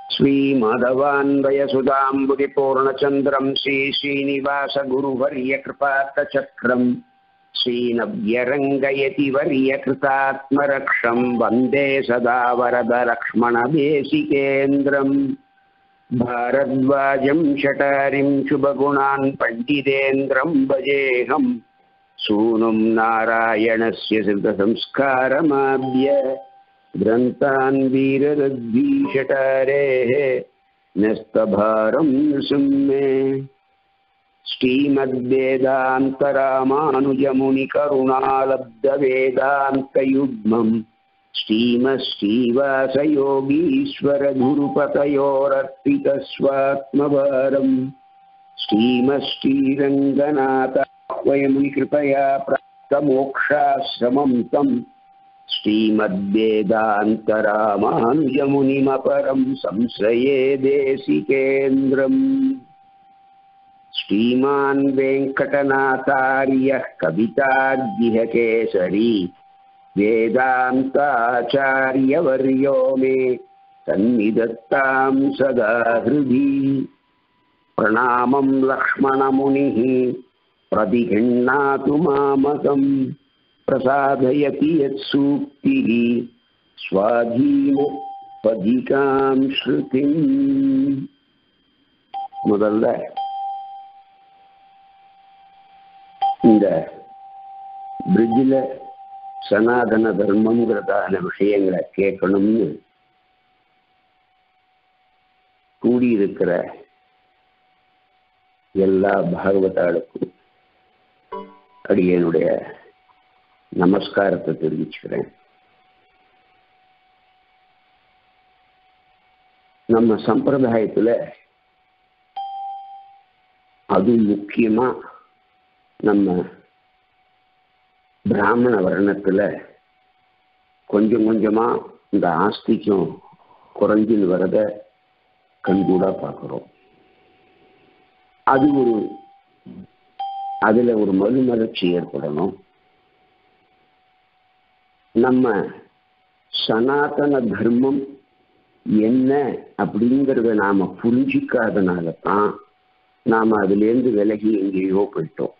श्रीमाधवान्वयसुधाम्बुदिपूर्णचन्द्रम् श्रीश्रीनिवासगुरुवर्यकृपात्तचक्रम् श्रीनव्यरङ्गयति वर्यकृतात्मरक्षम् वन्दे सदा वरदलक्ष्मणदेशिकेन्द्रम् भारद्वाजम् शटारिम् शुभगुणान् पण्डितेन्द्रम् भजेऽहम् सूनुम् नारायणस्य सिद्धसंस्कारमाद्य ग्रन्थान् वीररद्वीषटारेः न्यस्तभारं नृसिंहे श्रीमद्वेदान्तरामानुजमुनिकरुणालब्धवेदान्तयुग्मम् श्रीमश्रीवासयोगीश्वरगुरुपतयोरर्पितस्वात्मभारम् श्रीमश्रीरङ्गनाथ वयमुनिकृपया प्राप्तमोक्षाश्रमं तम् श्रीमद्वेदान्तरामानुजमुनिमपरं संश्रये देशिकेन्द्रम् श्रीमान् वेङ्कटनाथार्यः कविताद्गिहकेसरी वेदान्ताचार्यवर्यो मे सन्निधत्तां सदा हृदि प्रणामं लक्ष्मणमुनिः प्रतिगृह्णातु मामकम् प्रसादयति यत्सूक्तिः स्वाधीनपदिकां श्रुतिम् முதல்ல இந்த பிரிட்ஜில் சனாதன தர்மங்கிறதான விஷயங்களை கேட்கணும்னு கூடியிருக்கிற எல்லா பாகவதாளுக்கும் அடியனுடைய நமஸ்காரத்தை தெரிவிச்சுக்கிறேன் நம்ம சம்பிரதாயத்துல அது முக்கியமா நம்ம பிராமண வர்ணத்துல கொஞ்சம் கொஞ்சமா இந்த ஆஸ்திக்கும் குறைஞ்சின்னு வரத கண்கூடா பார்க்கிறோம் அது ஒரு அதுல ஒரு மறுமலர்ச்சி ஏற்படணும் நம்ம சனாதன தர்மம் என்ன அப்படிங்கிறத நாம புரிஞ்சிக்காதனால தான் நாம அதுலேருந்து விலகி எங்கேயோ போயிட்டோம்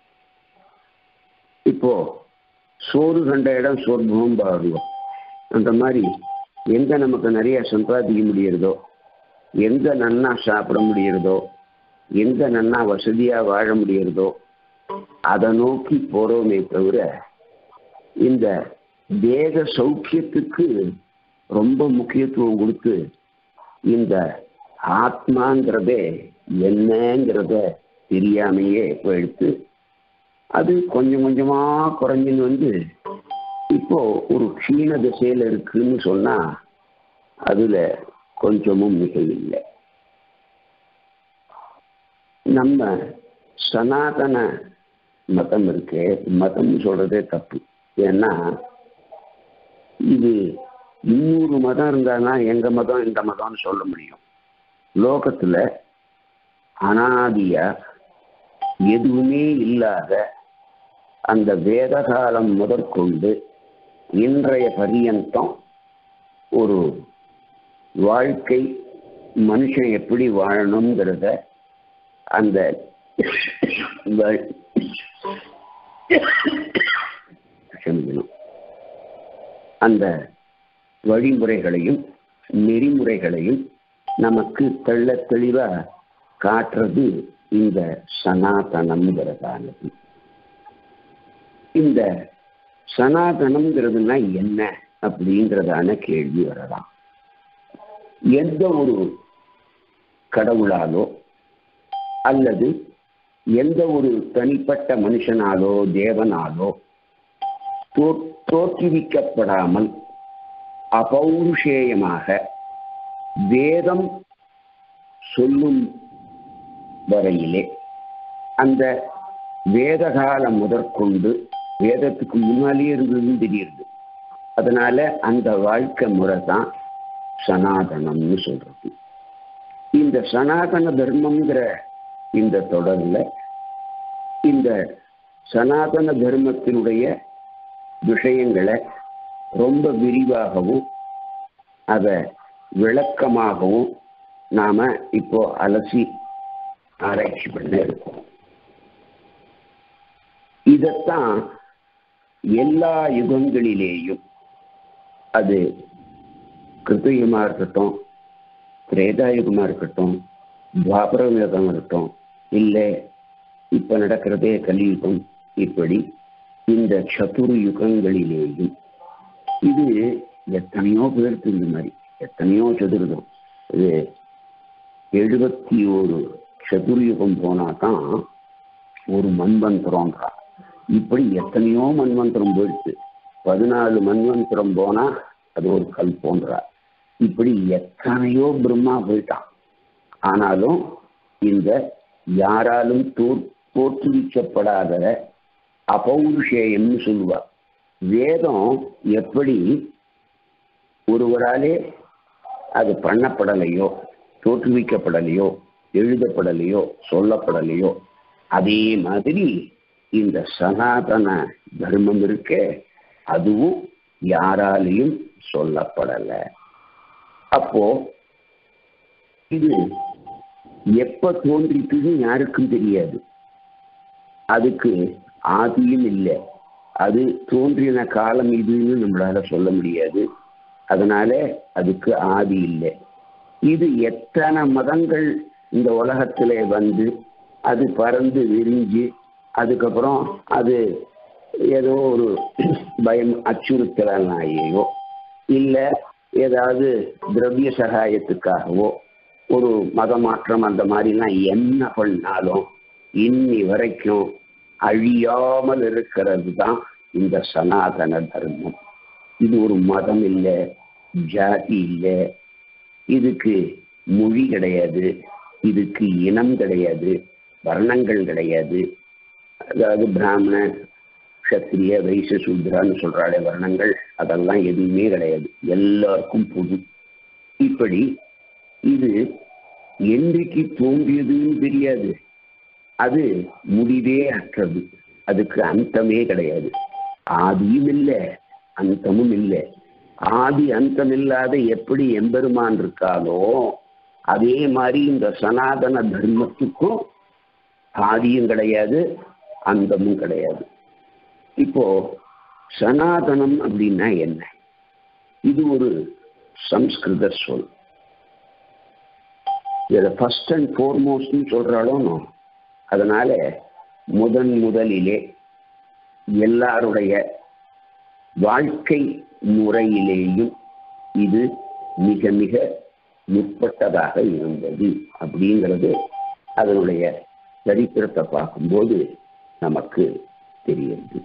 இப்போ சோறு கண்ட இடம் சொர்க்கம் பாருவோம் அந்த மாதிரி எங்க நமக்கு நிறைய சம்பாதிக்க முடியறதோ எங்க நன்னா சாப்பிட முடியறதோ எங்க நன்னா வசதியா வாழ முடியறதோ அதை நோக்கி போறோமே தவிர இந்த தேக சௌக்கியத்துக்கு ரொம்ப முக்கியத்துவம் கொடுத்து இந்த ஆத்மாங்கிறதே என்னங்கிறத தெரியாமையே போயிடுத்து அது கொஞ்சம் கொஞ்சமா குறைஞ்சின்னு வந்து இப்போ ஒரு க்ஷீண திசையில இருக்குன்னு சொன்னா அதுல கொஞ்சமும் மிக இல்லை நம்ம சனாதன மதம் இருக்கு மதம் சொல்றதே தப்பு ஏன்னா இது இன்னொரு மதம் இருந்தானா எங்க மதம் இந்த மதம்னு சொல்ல முடியும் லோகத்துல அனாதியா எதுவுமே இல்லாத அந்த வேத காலம் முதற்கொண்டு இன்றைய பரியந்தம் ஒரு வாழ்க்கை மனுஷன் எப்படி வாழணுங்கிறத அந்த க்ஷமிக்கணும் அந்த வழிமுறைகளையும் நெறிமுறைகளையும் நமக்கு தெள்ள தெளிவா காட்டுறது இந்த சனாதனம்ங்கிறதானது இந்த சனாதனம்ங்கிறதுனா என்ன அப்படிங்கிறதான கேள்வி வரலாம் எந்த ஒரு கடவுளாலோ அல்லது எந்த ஒரு தனிப்பட்ட மனுஷனாலோ தேவனாலோ தோற்றுவிக்கப்படாமல் அபௌருஷேயமாக வேதம் சொல்லும் வரையிலே அந்த வேதகாலம் முதற்கொண்டு வேதத்துக்கு முன்னாலே இருந்ததுன்னு தெரியுது அதனால அந்த வாழ்க்கை முறை தான் சனாதனம்னு சொல்றது இந்த சனாதன தர்மம்ங்கிற இந்த தொடர்ல இந்த சனாதன தர்மத்தினுடைய விஷயங்களை ரொம்ப விரிவாகவும் அதை விளக்கமாகவும் நாம இப்போ அலசி ஆராய்ச்சி பண்ண இருக்கோம் இதத்தான் எல்லா யுகங்களிலேயும் அது கிருத்தயுகமா இருக்கட்டும் திரேதாயுகமா இருக்கட்டும் துவாபர யுகம் இருக்கட்டும் இல்லை இப்ப நடக்கிறதே கலியுகம் இப்படி இந்த சதுர் யுகங்களிலேயும் இது எத்தனையோ பேருக்கு இந்த மாதிரி எத்தனையோ சதுர்கம் இது எழுபத்தி ஒரு சதுர்யுகம் போனா தான் ஒரு மண்வந்திரம்ன்றா இப்படி எத்தனையோ மண்வந்திரம் போயிடுச்சு பதினாலு மண்வந்திரம் போனா அது ஒரு கல் போன்றா இப்படி எத்தனையோ பிரம்மா போயிட்டான் ஆனாலும் இந்த யாராலும் தோ தோற்றுவிக்கப்படாத அபௌருஷேயம்னு சொல்லுவா வேதம் எப்படி ஒருவராலே அது பண்ணப்படலையோ தோற்றுவிக்கப்படலையோ எழுதப்படலையோ சொல்லப்படலையோ அதே மாதிரி இந்த சனாதன தர்மம் இருக்க அதுவும் யாராலையும் சொல்லப்படலை அப்போ இது எப்ப தோன்றிட்டுன்னு யாருக்கும் தெரியாது அதுக்கு ஆதியும் இல்லை அது தோன்றின காலம் இதுன்னு நம்மளால சொல்ல முடியாது அதனால அதுக்கு ஆதி இல்லை இது எத்தனை மதங்கள் இந்த உலகத்துல வந்து அது பறந்து விரிஞ்சு அதுக்கப்புறம் அது ஏதோ ஒரு பயம் அச்சுறுத்தலாயோ இல்லை ஏதாவது திரவிய சகாயத்துக்காகவோ ஒரு மத மாற்றம் அந்த மாதிரிலாம் என்ன பண்ணாலும் இன்னி வரைக்கும் அழியாமல் இருக்கிறது தான் இந்த சனாதன தர்மம் இது ஒரு மதம் இல்லை ஜாதி இல்லை இதுக்கு மொழி கிடையாது இதுக்கு இனம் கிடையாது வர்ணங்கள் கிடையாது அதாவது பிராமண கத்திரிய வைச சூத்ரான்னு சொல்றாளே வர்ணங்கள் அதெல்லாம் எதுவுமே கிடையாது எல்லாருக்கும் பொது இப்படி இது என்றைக்கு தோன்றியதுன்னு தெரியாது அது முடிவே அற்றது அதுக்கு அந்தமே கிடையாது ஆதியும் இல்லை அந்தமும் இல்லை ஆதி அந்தம் இல்லாத எப்படி எம்பெருமான் இருக்காலோ அதே மாதிரி இந்த சனாதன தர்மத்துக்கும் ஆதியும் கிடையாது அந்தமும் கிடையாது இப்போ சனாதனம் அப்படின்னா என்ன இது ஒரு சம்ஸ்கிருத சொல் இதை ஃபர்ஸ்ட் அண்ட் ஃபோர்மோஸ்ட்னு சொல்றாலும் அதனால முதன் முதலிலே எல்லாருடைய வாழ்க்கை முறையிலேயும் இது மிக மிக முற்பட்டதாக இருந்தது அப்படிங்கிறது அதனுடைய சரித்திரத்தை பார்க்கும்போது நமக்கு தெரியுது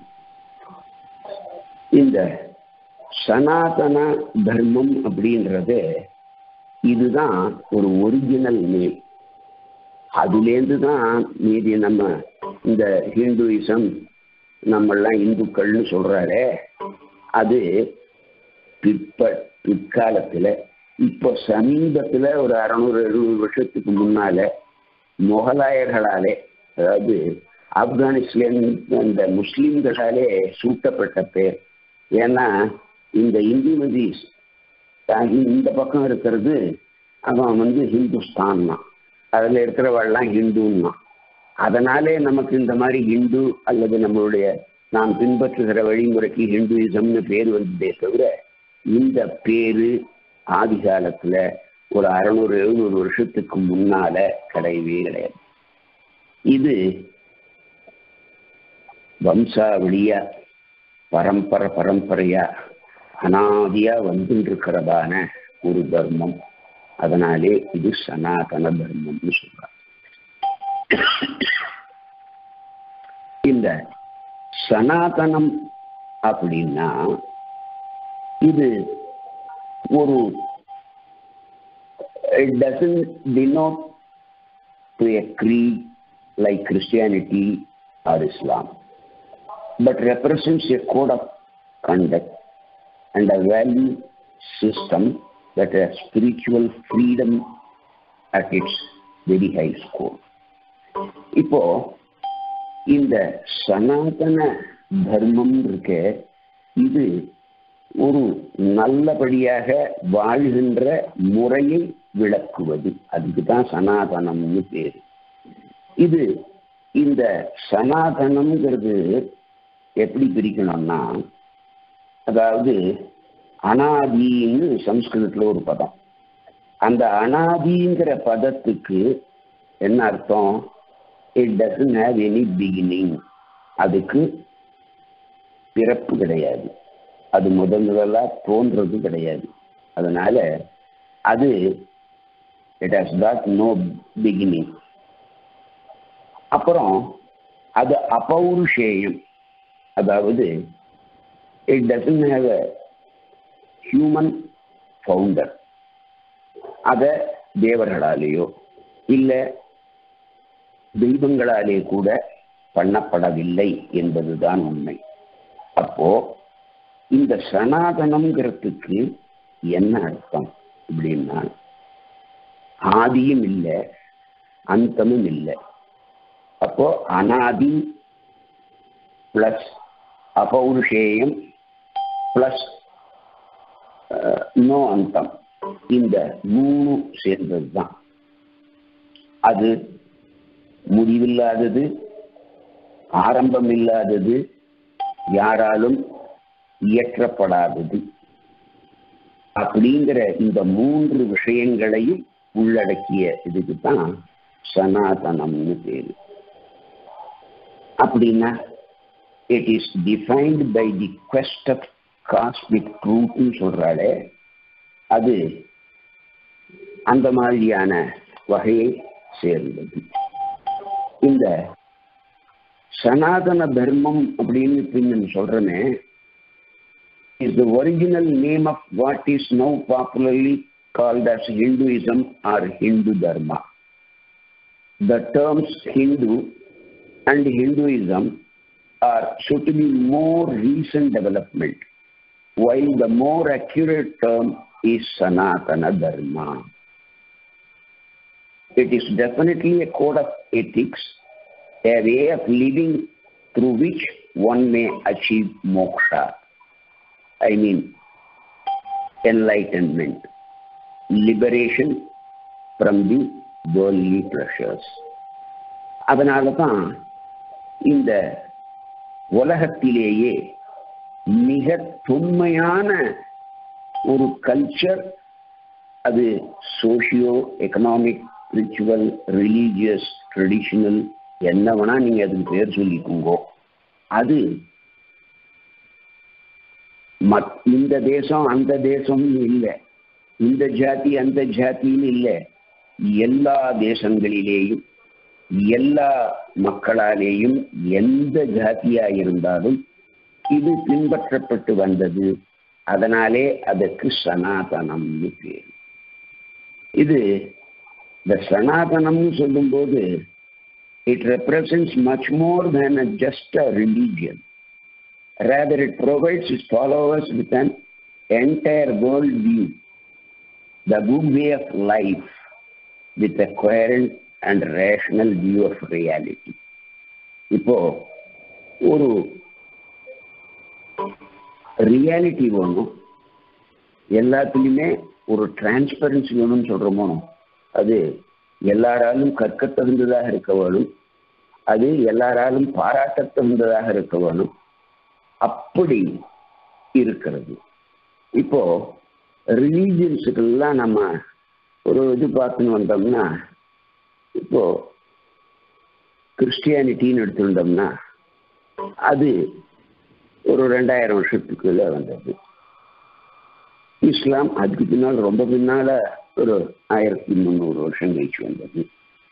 இந்த சனாதன தர்மம் அப்படின்றது இதுதான் ஒரு ஒரிஜினல் நேம் அதுலேருந்து தான் மீதி நம்ம இந்த ஹிந்துயிசம் நம்மெல்லாம் இந்துக்கள்னு சொல்றாரே அது பிற்ப பிற்காலத்தில் இப்போ சமீபத்தில் ஒரு அறநூறு எழுபது வருஷத்துக்கு முன்னால முகலாயர்களாலே அதாவது ஆப்கானிஸ்தான் அந்த முஸ்லீம்களாலே சூட்டப்பட்ட பேர் ஏன்னா இந்த இந்து நதி இந்த பக்கம் இருக்கிறது அவன் வந்து ஹிந்துஸ்தான் தான் அதில் இருக்கிறவெல்லாம் ஹிந்துன்னா அதனாலே நமக்கு இந்த மாதிரி ஹிந்து அல்லது நம்மளுடைய நாம் பின்பற்றுகிற வழிமுறைக்கு ஹிந்துயிசம்னு பேர் வந்ததே தவிர இந்த பேரு ஆதி காலத்துல ஒரு அறநூறு எழுநூறு வருஷத்துக்கு முன்னால கிடையவே கிடையாது இது வம்சாவளியா பரம்பரை பரம்பரையா அனாதியா வந்துட்டு இருக்கிறதான ஒரு தர்மம் அதனாலே இது சனாதன தர்மம்னு சொல்றாங்க இந்த சனாதனம் அப்படின்னா இது ஒரு it doesn't denote to a creed like Christianity or Islam, but represents a code of conduct and a value system that has spiritual freedom at its very high score. இப்போ இந்த சனாதன தர்மம் இருக்க இது ஒரு நல்லபடியாக வாழ்கின்ற முறையை விளக்குவது அதுக்கு தான் சனாதனம்னு பேர் இது இந்த சனாதனம்ங்கிறது எப்படி பிரிக்கணும்னா அதாவது அனாதின்னு சம்ஸ்கிருதத்தில் ஒரு பதம் அந்த அனாதிங்கிற பதத்துக்கு என்ன அர்த்தம் it doesn't have any beginning அதுக்கு பிறப்பு கிடையாது அது முதல் முதலா தோன்றது கிடையாது அதனால அது it has got no beginning அப்புறம் அது அபௌருஷேயம் அதாவது it doesn't have a human founder அதை தேவர்களாலேயோ இல்லை தெய்வங்களாலே கூட பண்ணப்படவில்லை என்பதுதான் உண்மை அப்போ இந்த சனாதனம்ங்கிறதுக்கு என்ன அர்த்தம் அப்படின்னா ஆதியும் இல்லை அந்தமும் இல்லை அப்போ அனாதி பிளஸ் அபௌருஷேயம் பிளஸ் நோ அந்தம் இந்த மூணு சேர்ந்தது தான் அது முடிவில்லாதது ஆரம்பம் இல்லாதது யாராலும் இயற்றப்படாதது அப்படிங்கிற இந்த மூன்று விஷயங்களையும் உள்ளடக்கிய இதுக்கு தான் சனாதனம்னு பேரு அப்படின்னா it is defined by the quest of cosmic ட்ரூத்னு சொல்றாளே அது அந்த மாதிரியான வகையை சேர்ந்தது இந்த சனாதன தர்மம் அப்படின்னு பின்னு சொல்றேனே is the original name of what is now popularly called as Hinduism or Hindu Dharma. The terms Hindu and Hinduism are should be more recent development, while the more accurate term is Sanatana Dharma. It is definitely a code of ethics, a way of living through which one may achieve moksha. I mean, enlightenment, liberation from the worldly pleasures. அதனால தான் இந்த உலகத்திலேயே மிக தொன்மையான ஒரு culture அது socio economic ritual religious traditional என்ன வேணா நீங்க அதுக்கு பேர் சொல்லிக்கோங்கோ அது மத் இந்த தேசம் அந்த தேசம்னு இல்லை இந்த ஜாதி அந்த ஜாத்தின்னு இல்லை எல்லா தேசங்களிலேயும் எல்லா மக்களாலேயும் எந்த ஜாதியா இருந்தாலும் இது பின்பற்றப்பட்டு வந்தது அதனாலே அதற்கு சனாதனம்னு பேர் இது இந்த சனாதனம்னு சொல்லும்போது it represents much more than a just a religion rather it provides its followers with an entire world view, the good way of life with a coherent and rational view of reality. இப்போ ஒரு reality வேணும் எல்லாத்துலேயுமே ஒரு transparency வேணும்னு சொல்கிறோமோ அது எல்லாராலும் கற்க தகுந்ததாக இருக்க வேணும் அது எல்லாராலும் பாராட்ட தகுந்ததாக இருக்க வேணும் அப்படி இருக்கிறது இப்போ ரிலீஜியன்ஸுக்கெல்லாம் நம்ம ஒரு இது பார்த்துன்னு வந்தோம்னா இப்போ கிறிஸ்டியானிட்டின்னு எடுத்துட்டோம்னா அது ஒரு ரெண்டாயிரம் வருஷத்துக்குள்ள வந்தது இஸ்லாம் அதுக்கு பின்னால் ரொம்ப பின்னால ஒரு ஆயிரத்தி முந்நூறு வருஷம் கழிச்சு வந்தது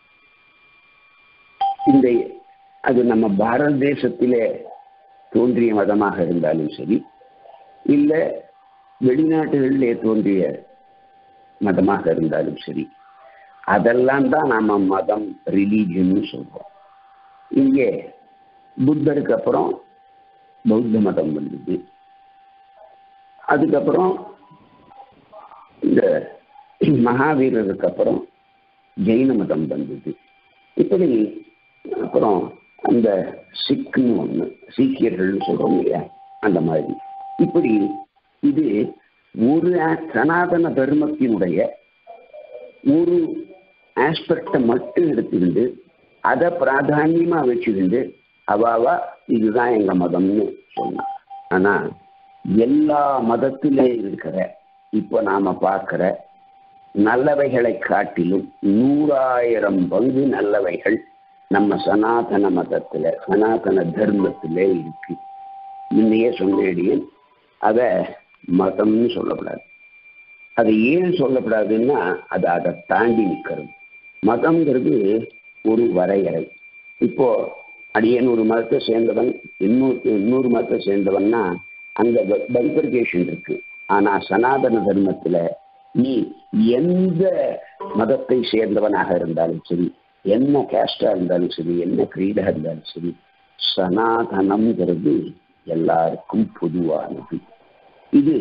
இந்த அது நம்ம பாரத தேசத்திலே தோன்றிய மதமாக இருந்தாலும் சரி இல்லை வெளிநாட்டுகளிலே தோன்றிய மதமாக இருந்தாலும் சரி அதெல்லாம் தான் நாம மதம் ரிலீஜியன்னு சொல்றோம் இங்கே புத்தருக்கு அப்புறம் பௌத்த மதம் வந்தது அதுக்கப்புறம் இந்த மகாவீரருக்கு அப்புறம் ஜெயின மதம் வந்தது இப்படி அப்புறம் அந்த சிக்குன்னு ஒன்று சீக்கியர்கள்னு சொல்கிறோம் இல்லையா அந்த மாதிரி இப்படி இது ஒரு சனாதன தர்மத்தினுடைய ஒரு ஆஸ்பெக்டை மட்டும் எடுத்துக்கிண்டு அதை பிராதானியமா வச்சுக்கிண்டு அவாவா இதுதான் எங்க மதம்னு சொன்னான் ஆனா எல்லா மதத்திலே இருக்கிற இப்ப நாம பார்க்கிற நல்லவைகளை காட்டிலும் நூறாயிரம் பங்கு நல்லவைகள் நம்ம சனாதன மதத்துல சனாதன தர்மத்திலே இருக்கு முன்னையே சொன்னேடியன் அத மதம்னு சொல்லக்கூடாது அது ஏன் சொல்லக்கூடாதுன்னா அது அதை தாண்டி நிற்கிறது மதம்ங்கிறது ஒரு வரையறை இப்போ அடியன் ஒரு மதத்தை சேர்ந்தவன் இன்னொரு இன்னொரு மதத்தை சேர்ந்தவன்னா அங்க பைபர்கேஷன் இருக்கு ஆனா சனாதன தர்மத்துல நீ எந்த மதத்தை சேர்ந்தவனாக இருந்தாலும் சரி என்ன கேஸ்டா இருந்தாலும் சரி என்ன கிரீடா இருந்தாலும் சரி சனாதனம்ங்கிறது எல்லாருக்கும் பொதுவானது இது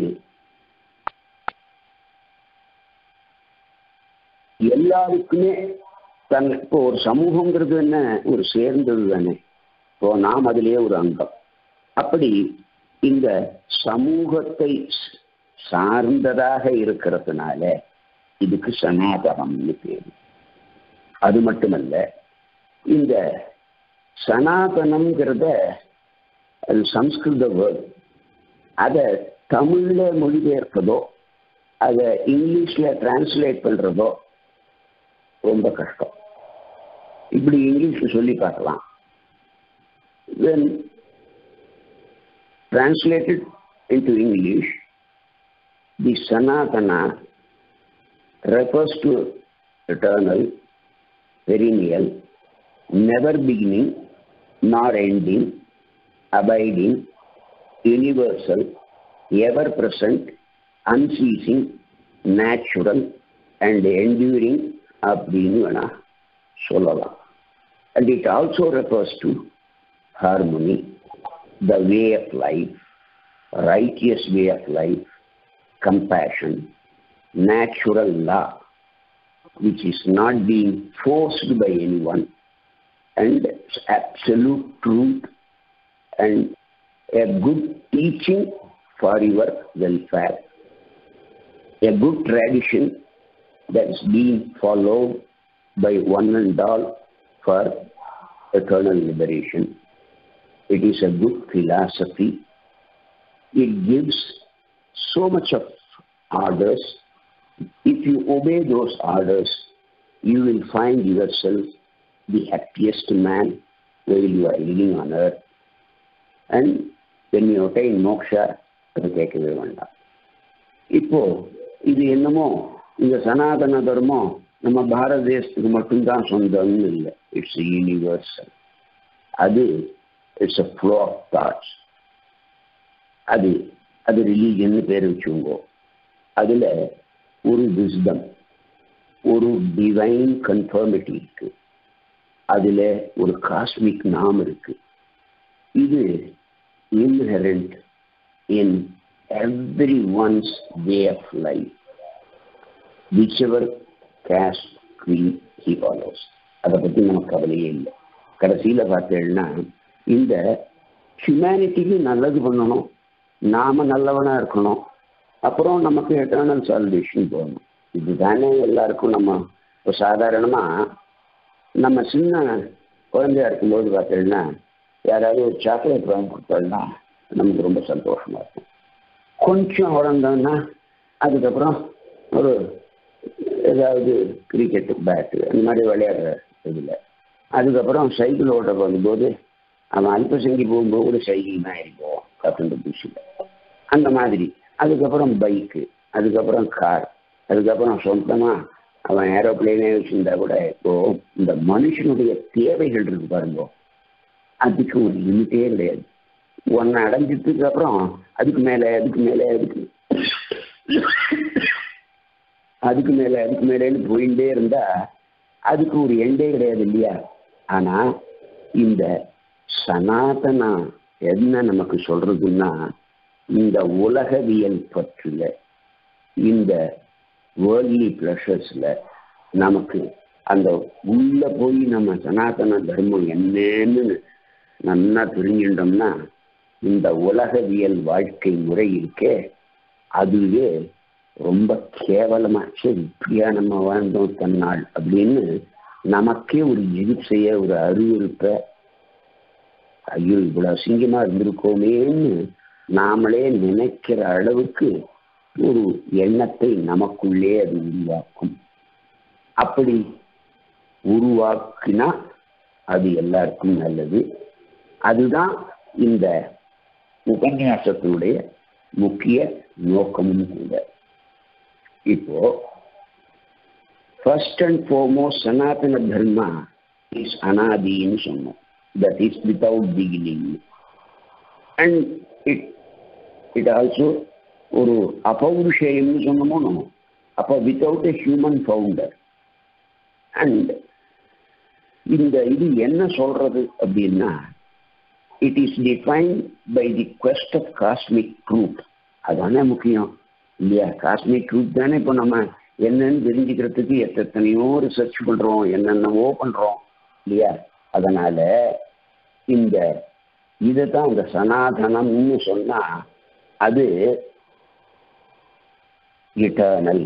எல்லாருக்குமே தன் இப்போ ஒரு சமூகங்கிறது என்ன ஒரு சேர்ந்தது தானே இப்போ நாம் அதிலேயே ஒரு அங்கம் அப்படி இந்த சமூகத்தை சார்ந்ததாக இருக்கிறதுனால இதுக்கு சனாதனம்னு பேரு அது மட்டுமல்ல இந்த சனாதனம்ங்கிறத அது சம்ஸ்கிருத வேர்டு அதை தமிழ்ல மொழிபெயர்ப்பதோ அதை இங்கிலீஷ்ல டிரான்ஸ்லேட் பண்றதோ ரொம்ப கஷ்டம் இப்படி இங்கிலீஷ்ல சொல்லி பார்க்கலாம் when translated into English, the Sanatana refers to eternal, perennial, never beginning nor ending, abiding, universal, ever present, unceasing, natural, and enduring அப்படின்னு வேணா சொல்லலாம் and it also refers to harmony, the way of life, righteous way of life, compassion, natural law, which is not being forced by anyone, and absolute truth, and a good teaching for your welfare, a good tradition that's being followed by one and all for eternal liberation. It is a good philosophy. It gives so much of orders. If you obey those orders, you will find yourself the happiest man while you are living on earth. And when you attain moksha, அது கேட்கவே வேண்டாம் இப்போ இது என்னமோ இந்த சனாதன தர்மம் நம்ம பாரத தேசத்துக்கு மட்டும்தான் சொந்தம்னு இல்லை இட்ஸ் யூனிவர்சல் அது it's a flow of thoughts அது அது ரிலீஜன் பேர் வச்சுங்கோ அதில் ஒரு விஸ்டம் ஒரு டிவைன் கன்ஃபர்மிட்டி இருக்கு அதில் ஒரு காஸ்மிக் நாம் இருக்கு இது inherent in everyone's way of life whichever caste creed he follows அதை பற்றி நமக்கு கவலையே இல்லை கடைசியில் பார்த்தேன்னா இந்த ஹியூமனிட்டிக்கு நல்லது பண்ணணும் நாம நல்லவனா இருக்கணும் அப்புறம் நமக்கு எட்டர்னல் சால்வேஷன் போகணும் இதுதானே எல்லாருக்கும் நம்ம இப்போ சாதாரணமா நம்ம சின்ன குழந்தையா இருக்கும்போது பார்த்தீங்கன்னா யாராவது ஒரு சாக்லேட் வாங்கி கொடுத்தாங்கன்னா நமக்கு ரொம்ப சந்தோஷமா இருக்கும் கொஞ்சம் வளர்ந்தோம்னா அதுக்கப்புறம் ஒரு ஏதாவது கிரிக்கெட்டு பேட்டு அந்த மாதிரி விளையாடுற இதில் அதுக்கப்புறம் சைக்கிள் ஓட்ட போகும்போது அவன் அல்பசங்கி போகும்போது கூட சைக்கிள் தான் இருக்கும் கத்துண்டு பூசியில் அந்த மாதிரி அதுக்கப்புறம் பைக்கு அதுக்கப்புறம் கார் அதுக்கப்புறம் சொந்தமாக அவன் ஏரோப்ளைனே வச்சுருந்தா கூட இப்போ இந்த மனுஷனுடைய தேவைகள் இருக்கு பாருங்க அதுக்கு ஒரு லிமிட்டே கிடையாது ஒன்று அடைஞ்சதுக்கு அப்புறம் அதுக்கு மேலே அதுக்கு மேலே அதுக்கு அதுக்கு மேலே அதுக்கு மேலேன்னு போயிட்டே இருந்தா அதுக்கு ஒரு எண்டே கிடையாது இல்லையா ஆனா இந்த சனாதனா என்ன நமக்கு சொல்றதுன்னா இந்த உலகவியல் பற்றுல இந்த வேர்ல்ட்லி ப்ளஷர்ஸ்ல நமக்கு அந்த உள்ள போய் நம்ம சனாதன தர்மம் என்னன்னு நல்லா தெரிஞ்சுட்டோம்னா இந்த உலகவியல் வாழ்க்கை முறை இருக்கே அதுவே ரொம்ப கேவலமா சரி இப்படியா நம்ம வாழ்ந்தோம் தன்னாள் அப்படின்னு நமக்கே ஒரு எதிர்ப்பைய ஒரு அருவருப்ப ஐயோ இவ்வளவு அசிங்கமா இருந்திருக்கோமேன்னு நாமளே நினைக்கிற அளவுக்கு ஒரு எண்ணத்தை நமக்குள்ளே அது உருவாக்கும் அப்படி உருவாக்கினா அது எல்லாருக்கும் நல்லது அதுதான் இந்த உபன்யாசத்தினுடைய முக்கிய நோக்கமும் கூட இப்போ first and foremost Sanatana Dharma is அனாதின்னு சொன்னோம் that is without beginning and it it also ஒரு அபௌருஷேயம்னு சொன்னோமோ நம்ம அப்போ without a human founder and இந்த இது என்ன சொல்றது அப்படின்னா it is defined by the quest of cosmic truth அதானே முக்கியம் இல்லையா காஸ்மிக் ட்ரூத் தானே இப்போ நம்ம என்னன்னு தெரிஞ்சுக்கிறதுக்கு எத்தனையோ ரிசர்ச் பண்றோம் என்னென்னவோ பண்றோம் இல்லையா அதனால இந்த இதை தான் இந்த சனாதனம்னு சொன்னா அது eternal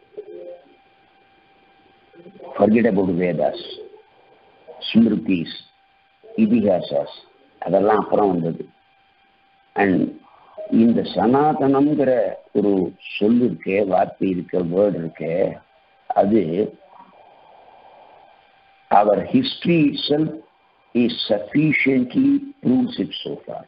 forget about Vedas, smritis itihasas அதெல்லாம் அப்புறம் வந்தது அண்ட் இந்த சனாதனம்ங்கிற ஒரு சொல் இருக்கே வார்த்தை இருக்க வேர்டு இருக்கே அது அவர் history itself is sufficiently proves it so far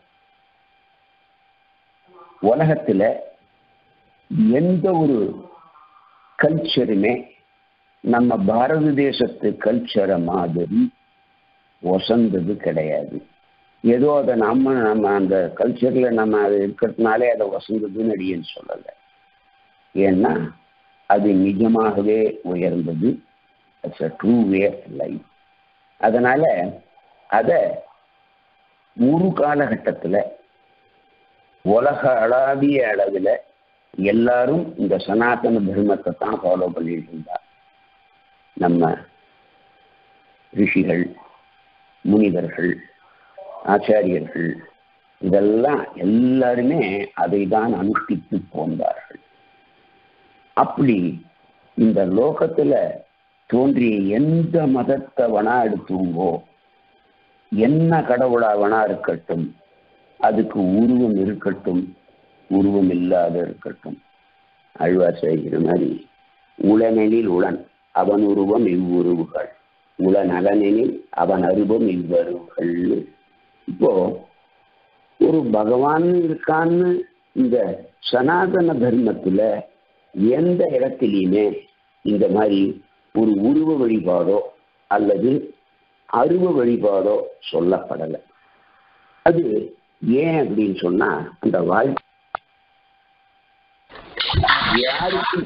உலகத்துல எந்த ஒரு கல்ச்சருமே நம்ம பாரத தேசத்து கல்ச்சரை மாதிரி ஒசந்தது கிடையாது ஏதோ அதை நம்ம நம்ம அந்த கல்ச்சர்ல நம்ம அது இருக்கிறதுனாலே அதை வசந்ததுன்னு அடியேன்னு சொல்லலை ஏன்னா அது நிஜமாகவே உயர்ந்தது it's a true way of life அதனால அதை ஒரு காலகட்டத்தில் உலக அளாவிய அளவில் எல்லாரும் இந்த சனாதன தர்மத்தை தான் ஃபாலோ பண்ணிட்டு இருந்தா நம்ம ரிஷிகள் முனிவர்கள் ஆச்சாரியர்கள் இதெல்லாம் எல்லாருமே அதை தான் அனுஷ்டித்து போந்தார்கள் அப்படி இந்த லோகத்துல தோன்றிய எந்த மதத்தை வனா எடுத்துங்கோ என்ன கடவுளா வனா இருக்கட்டும் அதுக்கு உருவம் இருக்கட்டும் உருவம் இல்லாத இருக்கட்டும் அழ்வார் செய்கிற மாதிரி உளனெனில் உளன் அவன் உருவம் இவ்வுருவுகள் உளன் அலனெனில் அவன் அருவம் இவ்வருவுகள் இப்போ ஒரு பகவான் இருக்கான்னு இந்த சனாதன தர்மத்துல எந்த இடத்திலையுமே இந்த மாதிரி ஒரு உருவ வழிபாடோ அல்லது அருவ வழிபாடோ சொல்லப்படலை அது ஏன் அப்படின்னு சொன்னா அந்த வாழ்க்கை யாருக்கு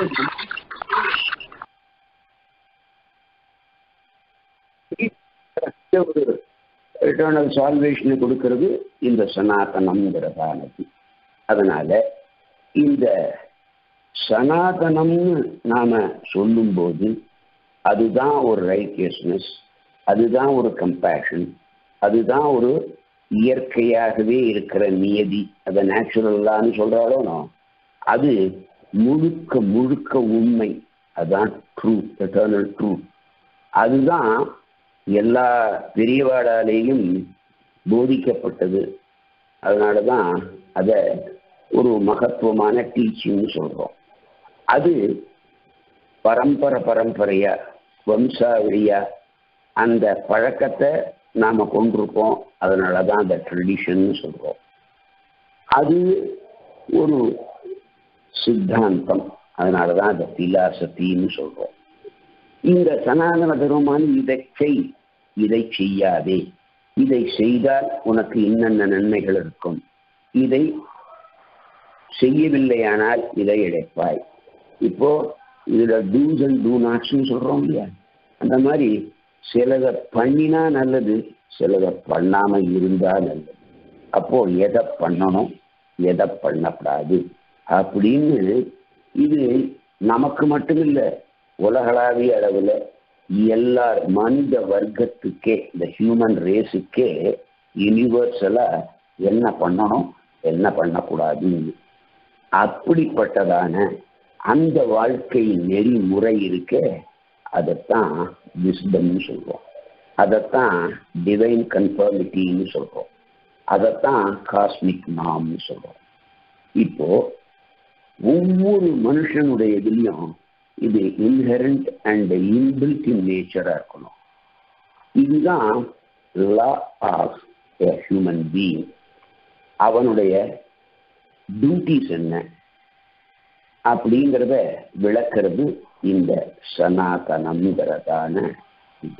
எந்த ஒரு ரிட்டர்னல் சால்வேஷனை கொடுக்கிறது இந்த சனாதனம்ங்கிறதானது அதனால இந்த சனாதனம்னு நாம சொல்லும்போது அதுதான் ஒரு ரைட்டியஸ்னஸ் அதுதான் ஒரு கம்பேஷன் அதுதான் ஒரு இயற்கையாகவே இருக்கிற நியதி அதை நேச்சுரல்லான்னு சொல்றாலும் அது முழுக்க முழுக்க உண்மை அதுதான் ட்ரூ எட்டர்னல் ட்ரூ அதுதான் எல்லா பெரியவாடாலேயும் போதிக்கப்பட்டது அதனால தான் அதை ஒரு மகத்துவமான டீச்சிங்னு சொல்கிறோம் அது பரம்பரை பரம்பரையா வம்சாவளியா அந்த பழக்கத்தை நாம் கொண்டிருக்கோம் அதனால தான் அந்த ட்ரெடிஷன் சொல்கிறோம் அது ஒரு சித்தாந்தம் அதனால தான் அந்த பிலாசபின்னு சொல்கிறோம் இந்த சனாதன தர்மமான இதை செய் இதை செய்யாதே இதை செய்தால் உனக்கு என்னென்ன நன்மைகள் இருக்கும் இதை செய்யவில்லையானால் இதை இழைப்பாய் இப்போ இதுல டூஸ் அண்ட் டூ நாட்ஸ்னு சொல்றோம் இல்லையா அந்த மாதிரி சிலதை பண்ணினா நல்லது சிலதை பண்ணாம இருந்தா நல்லது அப்போ எதை பண்ணணும் எதை பண்ணக்கூடாது அப்படின்னு இது நமக்கு மட்டும் இல்லை உலகளாவிய அளவில் எல்லா மனித வர்க்கத்துக்கே இந்த ஹியூமன் ரேஸுக்கே யூனிவர்சலா என்ன பண்ணணும் என்ன பண்ணக்கூடாதுன்னு அப்படிப்பட்டதான அந்த வாழ்க்கை நெறிமுறை இருக்க அதைத்தான் விஸ்டம்னு சொல்றோம் அதைத்தான் டிவைன் கன்ஃபர்மிட்டின்னு சொல்றோம் அதைத்தான் காஸ்மிக் நாம்னு சொல்றோம் இப்போ ஒவ்வொரு மனுஷனுடைய இதுலையும் இது இன்ஹெரண்ட் அண்ட் இன்பில்ட் இன் நேச்சரா இருக்கணும் இதுதான் law of a human being அவனுடைய டியூட்டிஸ் என்ன அப்படிங்கிறத விளக்கிறது இந்த சனாதனம்ங்கிறதான இது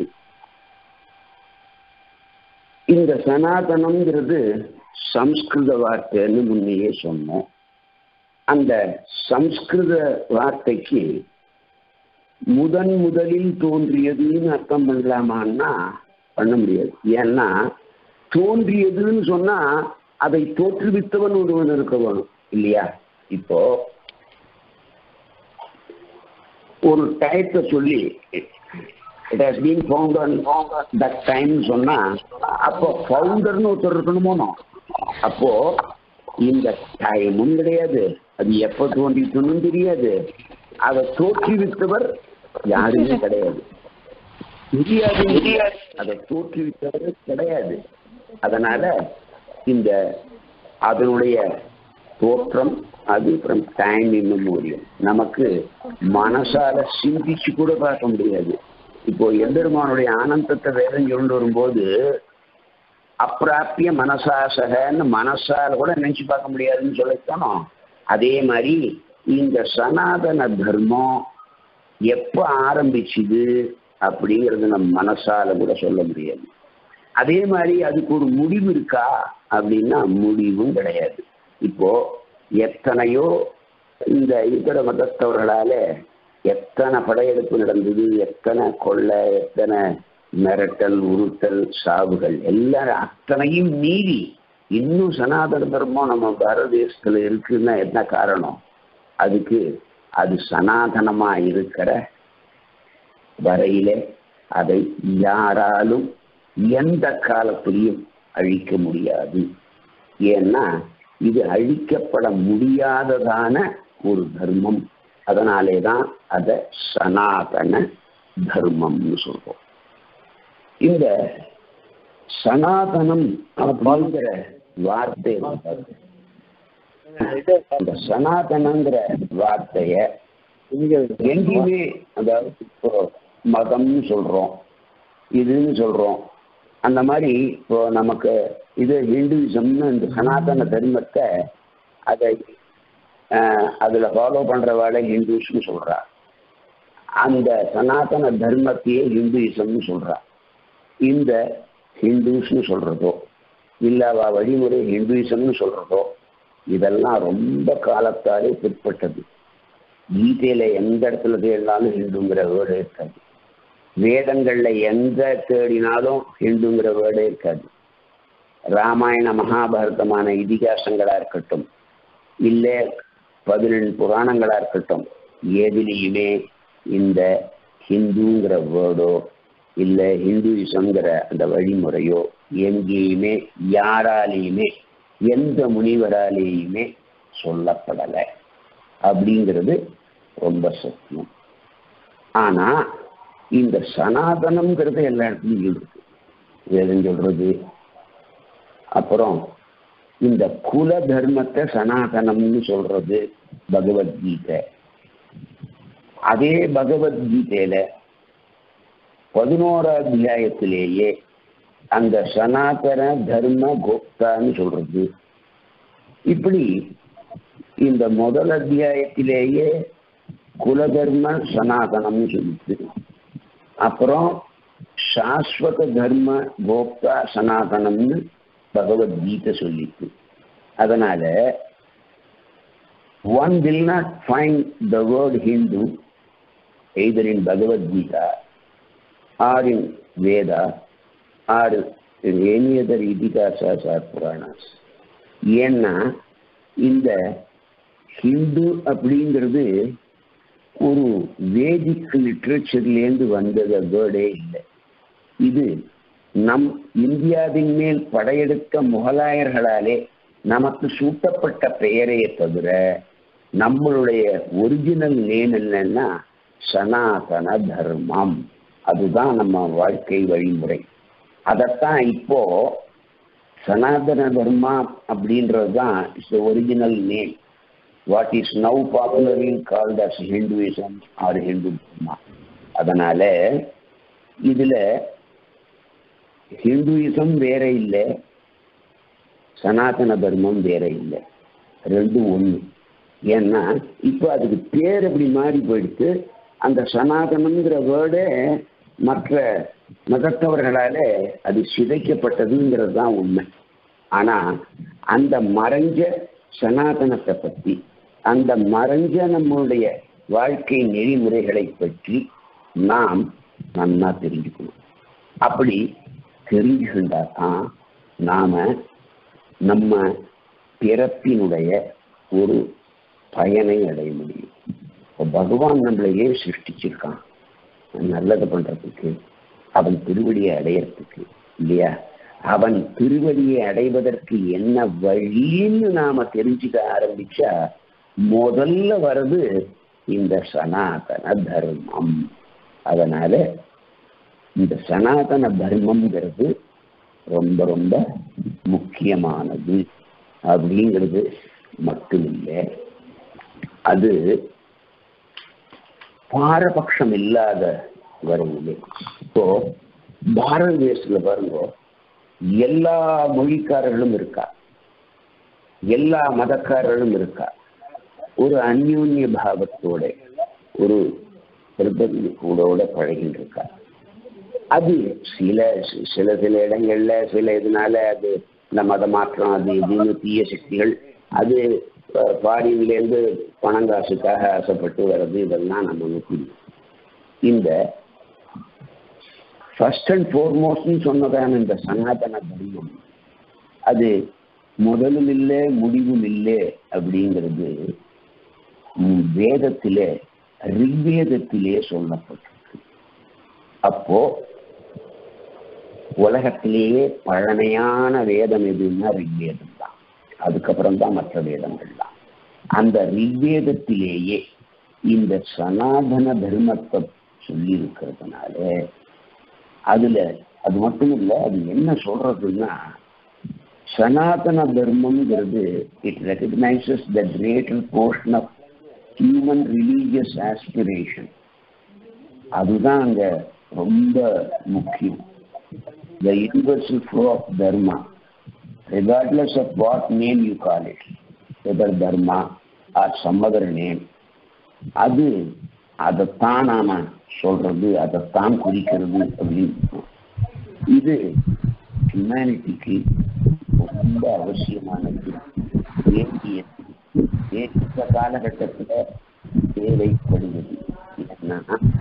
இந்த சனாதனம்ங்கிறது சம்ஸ்கிருத வார்த்தைன்னு முன்னையே சொன்னோம் அந்த சம்ஸ்கிருத வார்த்தைக்கு முதன் முதலில் தோன்றியதுன்னு அர்த்தம் பண்ணலாமான்னா பண்ண முடியாது ஏன்னா தோன்றியதுன்னு சொன்னா அதை தோற்றுவித்தவன் ஒருவன் இருக்க வேணும் இல்லையா இப்போ ஒரு டயத்தை சொல்லி it has been found on that time சொன்னா அப்போ ஃபவுண்டர்னு ஒருத்தர் இருக்கணுமோனோ அப்போ இந்த டைமும் கிடையாது அது எப்ப தோன்றிச்சுன்னு தெரியாது அதை தோற்றுவித்தவர் யாருமே கிடையாது தெரியாது அதை தோற்றுவித்தவர் கிடையாது அதனால இந்த அதனுடைய தோற்றம் அது ஃப்ரம் டைம் இன்னும் நமக்கு மனசால சிந்திச்சு கூட பார்க்க முடியாது இப்போ எம்பெருமானுடைய ஆனந்தத்தை வேதம் கொண்டு வரும்போது அப்பிராப்பிய மனசாசகன்னு மனசால கூட நினைச்சு பார்க்க முடியாதுன்னு சொல்லித்தானோ அதே மாதிரி இந்த சனாதன தர்மம் எப்ப ஆரம்பிச்சுது அப்படிங்கறது நம்ம மனசால கூட சொல்ல முடியாது அதே மாதிரி அதுக்கு ஒரு முடிவு இருக்கா அப்படின்னா முடிவும் கிடையாது இப்போ எத்தனையோ இந்த இதர மதத்தவர்களால எத்தனை படையெடுப்பு நடந்தது எத்தனை கொள்ளை எத்தனை மிரட்டல் உருட்டல் சாவுகள் எல்லாரும் அத்தனையும் மீறி இன்னும் சனாதன தர்மம் நம்ம பாரத தேசத்துல இருக்குன்னா என்ன காரணம் அதுக்கு அது சனாதனமா இருக்கிற வரையில அதை யாராலும் எந்த காலத்திலையும் அழிக்க முடியாது ஏன்னா இது அழிக்கப்பட முடியாததான ஒரு தர்மம் அதனாலே தான் அதை சனாதன தர்மம்னு சொல்றோம் இந்த சனாதனம் அப்படிங்கிற வார்த்தை இந்த சனாதனங்கிற வார்த்தைய எங்கேயுமே அதாவது இப்போ மதம்னு சொல்றோம் இதுன்னு சொல்றோம் அந்த மாதிரி இப்போ நமக்கு இது ஹிந்துவிசம்னு இந்த சனாதன தர்மத்தை அதை அதில் ஃபாலோ பண்ற வேலை ஹிந்துஸ்னு சொல்றா அந்த சனாதன தர்மத்தையே ஹிந்துயிசம்னு சொல்றா இந்த ஹிந்துஸ்னு சொல்றதோ இல்லவா வழிமுறை ஹிந்துயிசம்னு சொல்றதோ இதெல்லாம் ரொம்ப காலத்தாலே பிற்பட்டது கீதையில எந்த இடத்துல தேடினாலும் ஹிந்துங்கிற வேர்டு இருக்காது வேதங்கள்ல எங்க தேடினாலும் ஹிந்துங்கிற வேர்டே இருக்காது ராமாயண மகாபாரதமான இதிகாசங்களா இருக்கட்டும் இல்லை பதினெண்டு புராணங்களா இருக்கட்டும் எதிலையுமே இந்த ஹிந்துங்கிற வேர்டோ இல்லை ஹிந்துயிசம்ங்கிற அந்த வழிமுறையோ எங்கேயுமே யாராலேயுமே எந்த முனிவராலேயுமே சொல்லப்படலை அப்படிங்கிறது ரொம்ப சத்தியம் ஆனா இந்த சனாதனம்ங்கிறது எல்லா இடத்துலையும் இருக்கு வேதம் சொல்றது அப்புறம் இந்த குல தர்மத்தை சனாதனம்னு சொல்றது பகவத்கீதை அதே பகவத்கீதையில பதினோரா அத்தியாயத்திலேயே அந்த சனாதன தர்ம கோப்தான்னு சொல்றது இப்படி இந்த முதல் அத்தியாயத்திலேயே குலதர்ம சனாதனம்னு சொல்லிட்டு அப்புறம் சாஸ்வத தர்ம கோப்தா சனாதனம்னு பகவத்கீதை சொல்லிட்டு அதனால one will not find the word Hindu either in Bhagavad Gita or in Veda or in any other itihasas or puranas ஏன்னா இந்த ஹிந்து அப்படிங்கிறது ஒரு வேதிக் லிட்ரேச்சர்லேருந்து வந்தத வேர்டே இல்லை இது நம் இந்தியாவின் மேல் படையெடுத்த முகலாயர்களாலே நமக்கு சூட்டப்பட்ட பெயரையே தவிர நம்மளுடைய ஒரிஜினல் நேம் என்னன்னா சனாதன தர்மம் அதுதான் நம்ம வாழ்க்கை வழிமுறை அதைத்தான் இப்போ சனாதன தர்மா அப்படின்றது தான் it's original name what is now popularly called as Hinduism or Hindu Dharma அதனால இதுல ஹிந்துயிசம் வேற இல்லை சனாதன தர்மம் வேற இல்லை ரெண்டும் ஒண்ணு ஏன்னா இப்போ அதுக்கு பேர் அப்படி மாறி போயிடுத்து அந்த சனாதனம்ங்கிற வேர்டே மற்ற மதத்தவர்களால அது சிதைக்கப்பட்டதுங்கிறது தான் உண்மை ஆனா அந்த மறைஞ்ச சனாதனத்தை பற்றி அந்த மறைஞ்ச நம்மளுடைய வாழ்க்கை நெறிமுறைகளை பற்றி நாம் நன்னா தெரிஞ்சுக்கணும் அப்படி தெரிஞ்சுக்கின்றா தான் நாம நம்ம பிறப்பினுடைய ஒரு பயனை அடைய முடியும் இப்போ பகவான் நம்மளை ஏன் சிருஷ்டிச்சிருக்கான் நல்லது பண்றதுக்கு அவன் திருவடியை அடையறதுக்கு இல்லையா அவன் திருவடியை அடைவதற்கு என்ன வழின்னு நாம தெரிஞ்சுக்க ஆரம்பிச்சா முதல்ல வர்றது இந்த சனாதன தர்மம் அதனால இந்த சனாதன தர்மம்ங்கிறது ரொம்ப ரொம்ப முக்கியமானது அப்படிங்கிறது மட்டுமில்லை அது பாரபட்சம் இல்லாத வருவது இப்போ பாரத தேசத்துல பாருங்க எல்லா மொழிக்காரர்களும் இருக்கா எல்லா மதக்காரர்களும் இருக்கா ஒரு அந்யோன்ய பாவத்தோட ஒரு கூட பழகிட்டு இருக்கா அது சில சில சில இடங்கள்ல சில இதனால அது இந்த மத மாற்றம் அது இதுன்னு தீய சக்திகள் அது ஃபாரின்லேருந்து பணம் காசுக்காக ஆசைப்பட்டு வர்றது இதெல்லாம் நம்ம தெரியும் இந்த ஃபர்ஸ்ட் அண்ட் ஃபோர்மோஸ்ட்னு சொன்னதான இந்த சனாதன தர்மம் அது முதலும் இல்லை முடிவும் இல்லை அப்படிங்கிறது வேதத்திலே ரிக்வேதத்திலே சொல்லப்பட்டிருக்கு அப்போ உலகத்திலேயே பழமையான வேதம் எதுன்னா ரிக்வேதம் தான் அதுக்கப்புறம் தான் மற்ற வேதங்கள் தான் அந்த ரிக்வேதத்திலேயே இந்த சனாதன தர்மத்தை சொல்லி இருக்கிறதுனால அதுல அது மட்டும் இல்ல அது என்ன சொல்றதுன்னா சனாதன தர்மம்ங்கிறது it recognises the greater portion of human religious aspiration அதுதான் அங்க ரொம்ப முக்கியம் the universal flow of Dharma regardless of what name you call it, whether dharma or some other name, அது அதைத்தான் நாம சொல்றது அதைத்தான் குறிக்கிறது அப்படின்னு இது ஹியூமனிட்டிக்கு ரொம்ப அவசியமானது வேண்டியது இந்த காலகட்டத்தில் தேவைப்படுவது ஏன்னா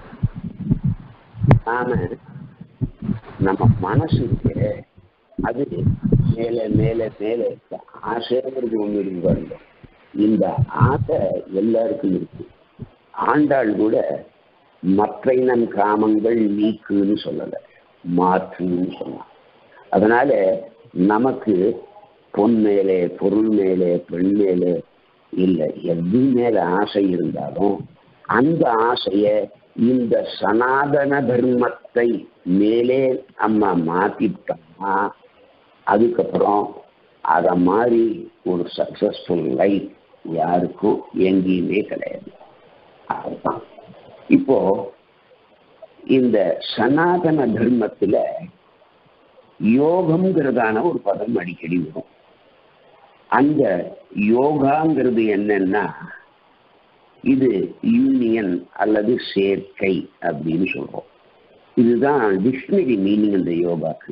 நாம நம்ம மனசுக்கு அது மேல மேல மேல ஆசைங்கிறது ஒண்ணு இருக்கு பாருங்க இந்த ஆசை எல்லாருக்கும் இருக்கு ஆண்டாள் கூட மற்ற இனம் காமங்கள் நீக்குன்னு சொல்லல மாற்றுன்னு சொன்னான் அதனால நமக்கு பொன் மேலே பொருள் மேலே பெண் மேலே இல்லை எது மேல ஆசை இருந்தாலும் அந்த ஆசைய இந்த சனாதன தர்மத்தை மேலே நம்ம மாத்திட்டோம்னா அதுக்கப்புறம் அதை மாதிரி ஒரு சக்சஸ்ஃபுல் லைஃப் யாருக்கும் எங்கேயுமே கிடையாது அதுதான் இப்போ இந்த சனாதன தர்மத்துல யோகம்ங்கிறதான ஒரு பதம் அடிக்கடி வரும் அந்த யோகாங்கிறது என்னன்னா இது யூனியன் அல்லது சேர்க்கை அப்படின்னு சொல்றோம் இதுதான் டிக்ஷனரி மீனிங் இந்த யோகாக்கு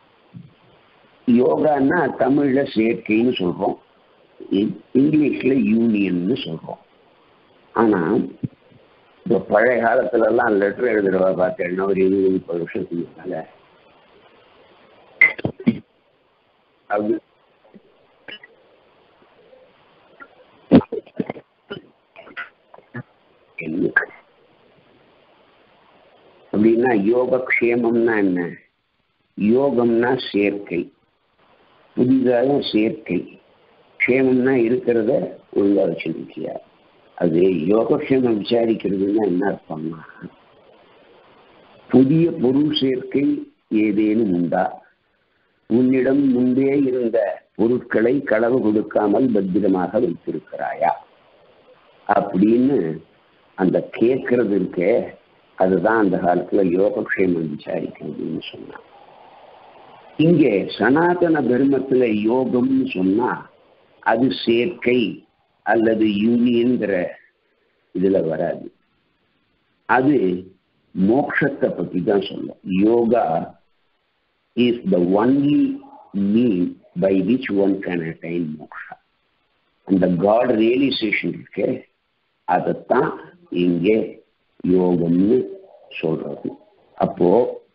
யோகான்னா தமிழ்ல சேர்க்கைன்னு சொல்றோம் இங்கிலீஷ்ல யூனியன்னு சொல்றோம் ஆனா இப்போ பழைய காலத்துல எல்லாம் லெட்டர் எழுதுறவா பார்த்தேன்னா ஒரு இருபது முப்பது வருஷத்துக்கு மேல அது அப்படின்னா யோகக்ஷேமம்னா என்ன யோகம்னா சேர்க்கை புதிதாக சேர்க்கை க்ஷேமம்னா இருக்கிறத ஒழுங்கா வச்சிருக்கியா அது யோகக்ஷேமம் விசாரிக்கிறதுன்னா என்ன அர்த்தம்னா புதிய பொருள் சேர்க்கை ஏதேனும் உண்டா உன்னிடம் முன்பே இருந்த பொருட்களை களவு கொடுக்காமல் பத்திரமாக வைத்திருக்கிறாயா அப்படின்னு அந்த கேட்கறது இருக்கே அதுதான் அந்த காலத்துல யோகக்ஷேமம் விசாரிக்கிறதுன்னு சொன்னான் இங்கே சனாதன தர்மத்துல யோகம்னு சொன்னா அது சேர்க்கை அல்லது யூனியன்கிற இதுல வராது அது மோட்சத்தை பத்தி தான் சொல்லும் yoga is the only mean by which one can attain moksha அந்த காட் ரியலைசேஷன் இருக்கே அதைத்தான் இங்கே யோகம்னு சொல்றது அப்போ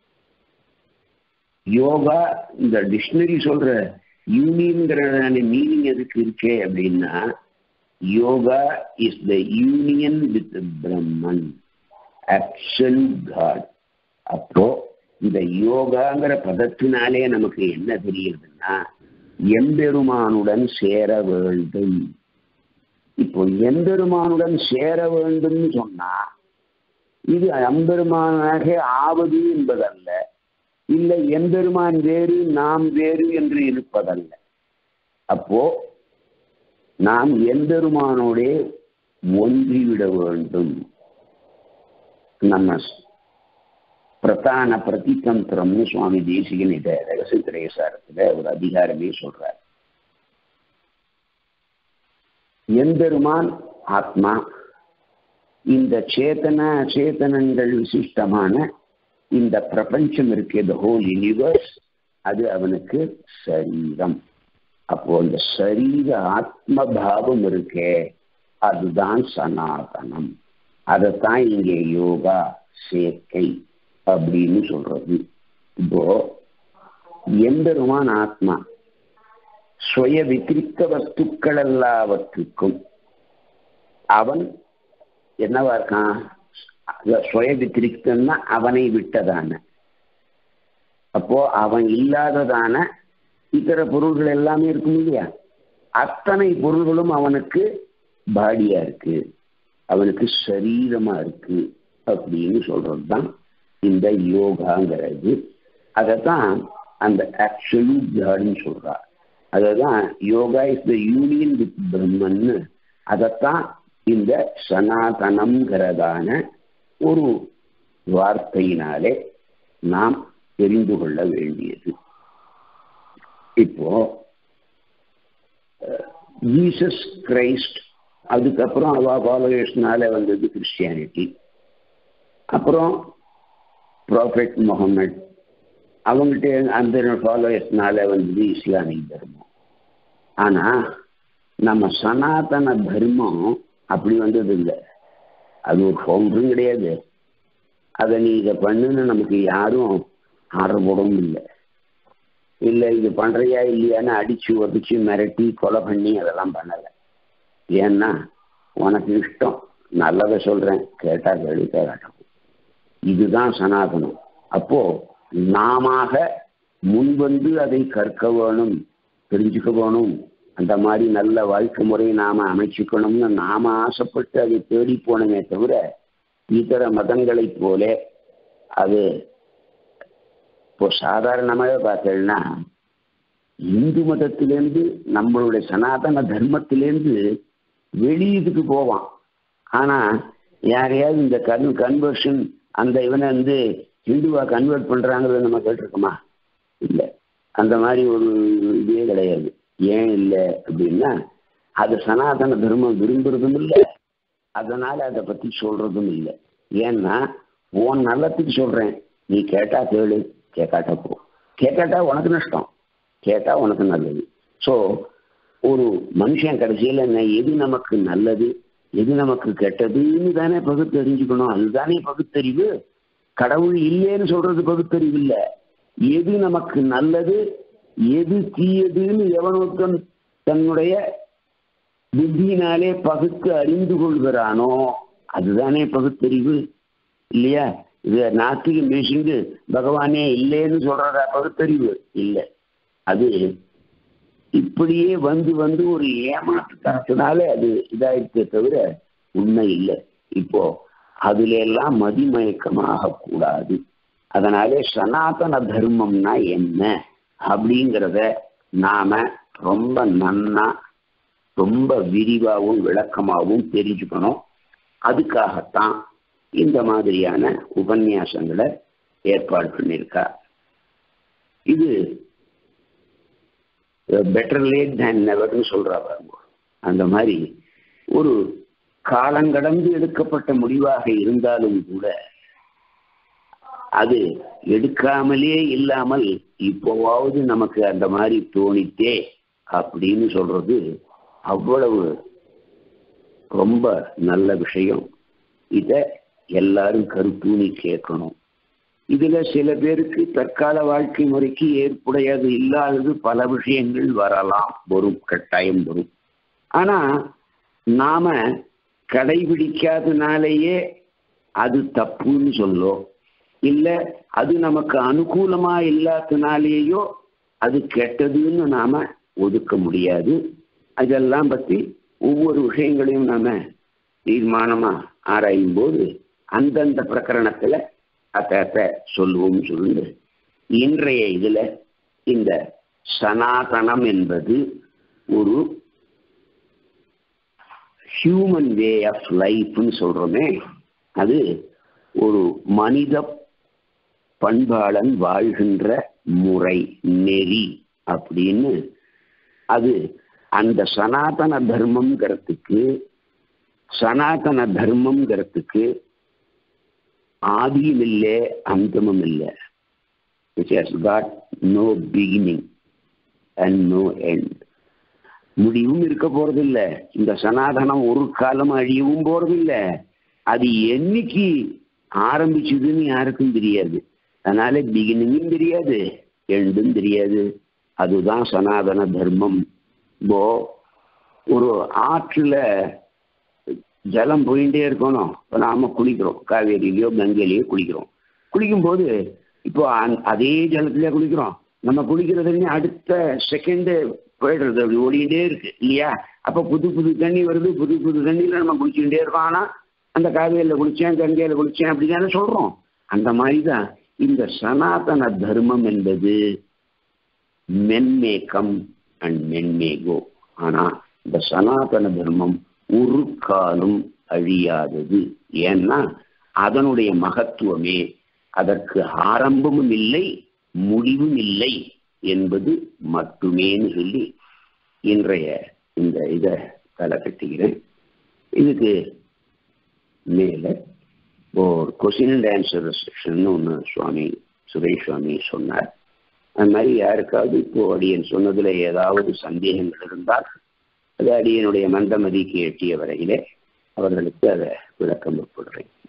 யோகா இந்த டிக்ஷனரி சொல்ற யூனியன்கிற மீனிங் எதுக்கு இருக்கே அப்படின்னா yoga is the union with Brahman absolute God அப்போ இந்த யோகாங்கிற பதத்தினாலே நமக்கு என்ன தெரியுதுன்னா எம்பெருமானுடன் சேர வேண்டும் இப்போ எம்பெருமானுடன் சேர வேண்டும்னு சொன்னா இது எம்பெருமானாக ஆவது என்பதல்ல இல்லை எம்பெருமான் வேறு நாம் வேறு என்று இருப்பதல்ல அப்போ நாம் எம்பெருமானோடே ஒன்றிவிட வேண்டும் நம்ம பிரதான பிரதிதந்திரம்னு சுவாமி தேசிகன் இத ரகசிய திரேசாரத்துல ஒரு அதிகாரமே சொல்றார் எம்பெருமான் ஆத்மா இந்த சேத்தன அச்சேதனங்கள் விசிஷ்டமான இந்த பிரபஞ்சம் இருக்கு த ஹோல் யூனிவர்ஸ் அது அவனுக்கு சரீரம் அப்போ அந்த சரீர ஆத்ம பாவம் இருக்கே அதுதான் சனாதனம் அதைத்தான் இங்கே யோகா சேர்க்கை அப்படின்னு சொல்றது இப்போ எம்பெருமான் ஆத்மா சுய வித்திரிக்க வஸ்துக்கள் எல்லாவற்றுக்கும் அவன் என்னவா இருக்கான் சுய வித்திரிக்கம்னா அவனை விட்டதான அப்போ அவன் இல்லாததான இதர பொருள்கள் எல்லாமே இருக்கும் இல்லையா அத்தனை பொருள்களும் அவனுக்கு பாடியா இருக்கு அவனுக்கு சரீரமா இருக்கு அப்படின்னு சொல்றது தான் இந்த யோகாங்கிறது அதைத்தான் அந்த ஆக்சுவலூட் காட்னு சொல்றா அததான் yoga is the union with பிரம்மன்னு அதைத்தான் இந்த சனாதனம்ங்கிறதான ஒரு வார்த்தையினாலே நாம் தெரிந்து கொள்ள வேண்டியது இப்போ ஜீசஸ் கிரைஸ்ட் அதுக்கப்புறம் அவா ஃபாலோயர்ஸ்னால வந்தது கிறிஸ்டியானிட்டி அப்புறம் ப்ராஃபெட் முகமது அவங்கள்ட்ட அந்த ஃபாலோயர்ஸ்னால வந்தது இஸ்லாமிக் தர்மம் ஆனா நம்ம சனாதன தர்மம் அப்படி வந்தது இல்லை அது ஒரு ஃபவுண்டரும் கிடையாது அதை நீ இதை பண்ணுன்னு நமக்கு யாரும் ஆர்டர் போடவும் இல்லை இல்லை இது பண்றியா இல்லையான்னு அடிச்சு ஒடிச்சு மிரட்டி கொலை பண்ணி அதெல்லாம் பண்ணலை ஏன்னா உனக்கு இஷ்டம் நல்லதை சொல்றேன் கேட்டா கேள்வி கேட்கட்டும் இதுதான் சனாதனம் அப்போ நாம முன்வந்து அதை கற்க வேணும் தெரிஞ்சுக்க வேணும் அந்த மாதிரி நல்ல வாழ்க்கை முறையை நாம அமைச்சுக்கணும்னு நாம ஆசைப்பட்டு அதை தேடி போனமே தவிர இதர மதங்களைப் போல அது இப்போ சாதாரணமாகவே பார்த்தேன்னா இந்து மதத்திலேருந்து நம்மளுடைய சனாதன தர்மத்திலேருந்து வெளியீட்டுக்கு போவான் ஆனா யாரையாவது இந்த கன் கன்வர்ஷன் அந்த இவனை வந்து ஹிந்துவா கன்வெர்ட் பண்றாங்கிறத நம்ம கேட்டிருக்கோமா இல்லை அந்த மாதிரி ஒரு இதே கிடையாது ஏன் இல்லை அப்படின்னா அது சனாதன தர்மம் விரும்புறதும் இல்லை அதனால அதை பத்தி சொல்றதும் இல்லை ஏன்னா உன் நல்லத்துக்கு சொல்றேன் நீ கேட்டா கேளு கேட்காட்டா போ கேட்காட்டா உனக்கு நஷ்டம் கேட்டா உனக்கு நல்லது ஸோ ஒரு மனுஷன் கடைசியில் எது நமக்கு நல்லது எது நமக்கு கெட்டதுன்னு தானே பகுத்தறிஞ்சுக்கணும் அதுதானே பகுத்தறிவு கடவுள் இல்லைன்னு சொல்றது பகுத்தறிவு இல்லை எது நமக்கு நல்லது எது தீயதுன்னு எவனொருத்தன் தன்னுடைய புத்தியினாலே பகுத்து அறிந்து கொள்கிறானோ அதுதானே பகுத்தறிவு இல்லையா இது நாத்திகம் பேசிட்டு பகவானே இல்லைன்னு சொல்றதா பகுத்தறிவு இல்லை அது இப்படியே வந்து வந்து ஒரு ஏமாற்றுத்தனத்தினால அது இதாயிருக்கே தவிர உண்மை இல்லை இப்போ அதுல எல்லாம் மதிமயக்கமாக கூடாது அதனாலே சனாதன தர்மம்னா என்ன அப்படிங்கிறத நாம ரொம்ப நன்னா ரொம்ப விரிவாகவும் விளக்கமாகவும் தெரிஞ்சுக்கணும் அதுக்காகத்தான் இந்த மாதிரியான உபன்யாசங்களை ஏற்பாடு பண்ணியிருக்கா இது பெட்டர் லேட் தேன் நெவர்னு சொல்றா பாருங்க அந்த மாதிரி ஒரு காலங்கடந்து எடுக்கப்பட்ட முடிவாக இருந்தாலும் கூட அது எடுக்காமலே இல்லாமல் இப்போவாவது நமக்கு அந்த மாதிரி தோணித்தே அப்படின்னு சொல்றது அவ்வளவு ரொம்ப நல்ல விஷயம் இத எல்லாரும் கருத்தூணி கேட்கணும் இதுல சில பேருக்கு தற்கால வாழ்க்கை முறைக்கு ஏற்புடையது இல்லாதது பல விஷயங்கள் வரலாம் வரும் கட்டாயம் வரும் ஆனா நாம கடைபிடிக்காதனாலேயே அது தப்புன்னு சொல்லோ இல்ல அது நமக்கு அனுகூலமா இல்லாதனாலேயோ அது கெட்டதுன்னு நாம ஒதுக்க முடியாது அதெல்லாம் பத்தி ஒவ்வொரு விஷயங்களையும் நாம தீர்மானமா ஆராயும் போது அந்தந்த பிரகரணத்துல அத்த சொல்லுவோம் சொல்லுங்க இன்றைய இதுல இந்த சனாதனம் என்பது ஒரு ஹியூமன் வே ஆஃப் லைஃப்னு சொல்றோமே அது ஒரு மனித பண்பாளன் வாழ்கின்ற முறை நெறி அப்படின்னு அது அந்த சனாதன தர்மம்ங்கிறதுக்கு சனாதன தர்மம்ங்கிறதுக்கு ஆதியும் இல்லை அந்தமும் இல்லை which has got no beginning and no end முடிவும் இருக்க போறதில்ல இந்த சனாதனம் ஒரு காலம் அழியவும் போறதில்ல அது என்னைக்கு ஆரம்பிச்சதுன்னு யாருக்கும் தெரியாது அதனால பிகினிங்கும் தெரியாது எண்டும் தெரியாது அதுதான் சனாதன தர்மம் இப்போ ஒரு ஆற்றுல ஜலம் போயிட்டே இருக்கணும் இப்போ நாம குளிக்கிறோம் காவேரியிலையோ கங்கையிலையோ குளிக்கிறோம் குளிக்கும் போது இப்போ அதே ஜலத்திலே குளிக்கிறோம் நம்ம குளிக்கிற தண்ணி அடுத்த செகண்டு போயிடுறது அப்படி ஓடிக்கிட்டே இருக்கு இல்லையா அப்போ புது புது தண்ணி வருது புது புது தண்ணியில் நம்ம குளிச்சுக்கிட்டே இருக்கோம் ஆனால் அந்த காவேரியில் குளித்தேன் கங்கையில் குளித்தேன் அப்படி தானே சொல்கிறோம் அந்த மாதிரி தான் இந்த சனாதன தர்மம் என்பது மென்மேக்கம் அண்ட் மென்மேகோ ஆனால் இந்த சனாதன தர்மம் ஒரு காலம் அழியாதது ஏன்னா அதனுடைய மகத்துவமே அதற்கு ஆரம்பமும் இல்லை முடிவும் இல்லை என்பது மட்டுமேன்னு சொல்லி இன்றைய இந்த இதை தலை கட்டுகிறேன் இதுக்கு மேல ஒரு கொஸ்டின் அண்ட் ஆன்சர் செக்ஷன் ஒன்று சுவாமி சுரேஷ் சுவாமி சொன்னார் அந்த மாதிரி யாருக்காவது இப்போ அடியன் சொன்னதுல ஏதாவது சந்தேகங்கள் இருந்தால் அது அடியனுடைய மந்தமதிக்கு எட்டிய வரையிலே அவர்களுக்கு அதை விளக்கம் ஒப்புடுறேன்